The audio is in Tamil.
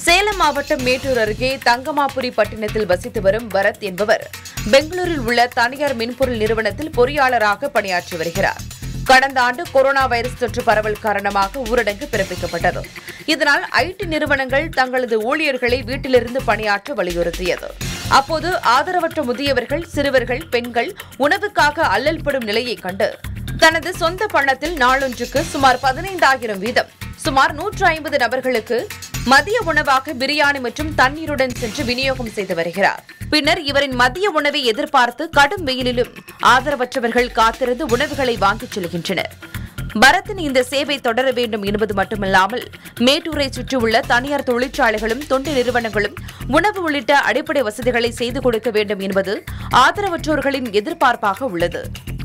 சேலம் மாவட்டம் மேட்டூர் அருகே தங்கமாபுரி பட்டினத்தில் வசித்து வரும் பரத் என்பவர் பெங்களூரில் உள்ள தனியார் மின்பொருள் நிறுவனத்தில் பொறியாளராக பணியாற்றி வருகிறார் கடந்த ஆண்டு கொரோனா வைரஸ் தொற்று பரவல் காரணமாக ஊரடங்கு பிறப்பிக்கப்பட்டது இதனால் ஐடி நிறுவனங்கள் தங்களது ஊழியர்களை வீட்டிலிருந்து பணியாற்ற வலியுறுத்தியது அப்போது ஆதரவற்ற முதியவர்கள் சிறுவர்கள் பெண்கள் உணவுக்காக அல்லல்படும் நிலையை கண்டு தனது சொந்த பணத்தில் நாளொன்றுக்கு சுமார் பதினைந்தாயிரம் வீதம் சுமார் நூற்று ஐம்பது நபர்களுக்கு மதிய உணவாக பிரியாணி மற்றும் தண்ணீருடன் சென்று விநியோகம் செய்து வருகிறார் பின்னர் இவரின் மதிய உணவை எதிர்பார்த்து கடும் வெயிலிலும் ஆதரவற்றவர்கள் காத்திருந்து உணவுகளை வாங்கிச் செல்கின்றனர் பரத்தின் இந்த சேவை தொடர வேண்டும் என்பது மட்டுமல்லாமல் மேட்டூரை சுற்றியுள்ள தனியார் தொழிற்சாலைகளும் தொண்டு நிறுவனங்களும் உணவு உள்ளிட்ட அடிப்படை வசதிகளை செய்து கொடுக்க வேண்டும் என்பது ஆதரவற்றோர்களின் எதிர்பார்ப்பாக உள்ளது